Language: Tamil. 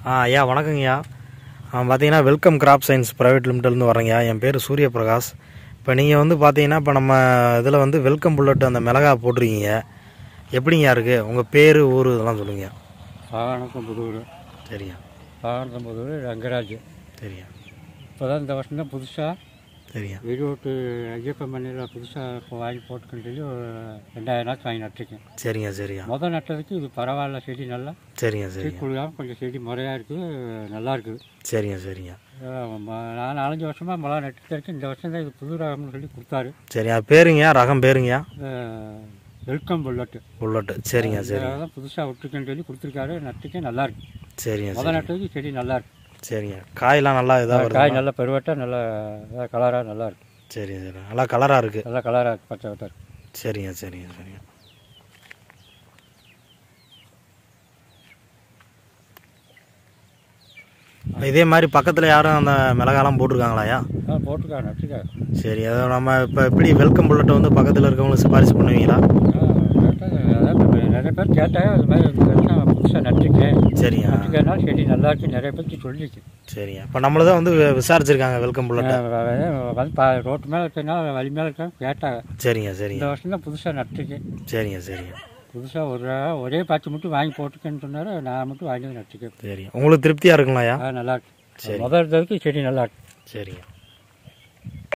ஆ ஐயா வணக்கங்கய்யா பார்த்தீங்கன்னா வெல்கம் கிராப் சயின்ஸ் ப்ரைவேட் லிமிட்டட்லேருந்து வரேங்கய்யா என் பேர் சூரியபிரகாஷ் இப்போ நீங்கள் வந்து பார்த்தீங்கன்னா இப்போ நம்ம இதில் வந்து வெல்கம் புல்லட் அந்த மிளகா போட்டிருக்கீங்க எப்படிங்கய்யா இருக்குது உங்கள் பேர் ஊர் இதெல்லாம் சொல்லுங்க சாகனக்கம் புதூர் சரியா சாகனக்கம் புதூர் ரங்கராஜ் சரியா இப்போ தான் இந்த வருஷம் தான் புதுசாக சரியா ஈரோட்டு ஐயப்பன் மண்ணில் புதுசாக இப்போ வாங்கி போட்டுக்கன்னு சொல்லி ஒரு ரெண்டாயிரம் நாள் வாங்கி நட்டுருக்கேன் சரிங்க சரியா முதல் நட்டதுக்கு இது பரவாயில்ல செடி நல்லா சரிங்க செடி சரிங்க கொடுக்காம கொஞ்சம் செடி முறையாக இருக்குது நல்லா இருக்குது சரிங்க சரிங்க அஹ் ம- நான் நாலஞ்சு வருஷமாக மிளகா நட்டுட்டு இருக்கேன் இந்த வருஷம் தான் இது புது ரகம்னு சொல்லி கொடுத்தாரு சரியா பேருங்கய்யா ரகம் பேருங்கய்யா அஹ் வெல்கம் புல்லட்டு புல்லட்டு சரிங்க சரிங்க தான் புதுசாக விட்டுருக்கேன்னு சொல்லி கொடுத்துருக்காரு நட்டுக்கேன் நல்லா இருக்கு சரிங்க முதல் சரி நட்டதுக்கு செடி நல்லா இருக்கு சரிங்க காயெல்லாம் நல்லா இதாக வருது காய் நல்லா பெருவட்டாக நல்லா கலராக நல்லா இருக்கு சரிங்க சரி நல்லா கலராக இருக்குது நல்லா கலராக இருக்கு பச்சை வட்டா இருக்கு சரிங்க சரிங்க சரிங்க இதே மாதிரி பக்கத்தில் யாரும் அந்த மிளகாலாம் போட்டிருக்காங்களாயா ஆ போட்டுக்கா நட்டுக்கா சரி அதை நம்ம இப்போ எப்படி வெல்கம் புல்லட்டை வந்து பக்கத்தில் இருக்கவங்களுக்கு சிபாரிசு பண்ணுவீங்களா நிறைய பேர் கேட்டாங்க அது மாதிரி இந்த வருஷம் புதுசாக நட்டுக்கேன் சரிங்க நட்டுக்கிறதுனால செடி நல்லா இருக்கு நிறைய பேருக்கு சொல்லிச்சு சரிங்க இப்போ நம்மளதான் வந்து வி- விசாரிச்சிருக்காங்க வெல்கம் புல்லட்டை வந்து பா ரோட்டு மேலே இருக்கிறனால வழி மேலே இருக்காங்க கேட்டாங்க சரிங்க இந்த சரிங்க வருஷம் தான் புதுசாக நட்டுருக்கேன் சரிங்க சரிங்க புதுசாக ஒரு ஒரே பாத்தி மட்டும் வாங்கி போட்டுக்கேன்னு சொன்னார் நான் மட்டும் வாங்கி வந்து நட்டுக்கேன் சரிங்க உங்களுக்கு திருப்தியாக இருக்குங்களாயா ஆ நல்லா சரி. இருக்கு முதல் இருந்ததுக்கு செடி நல்லா இருக்கு சரிங்க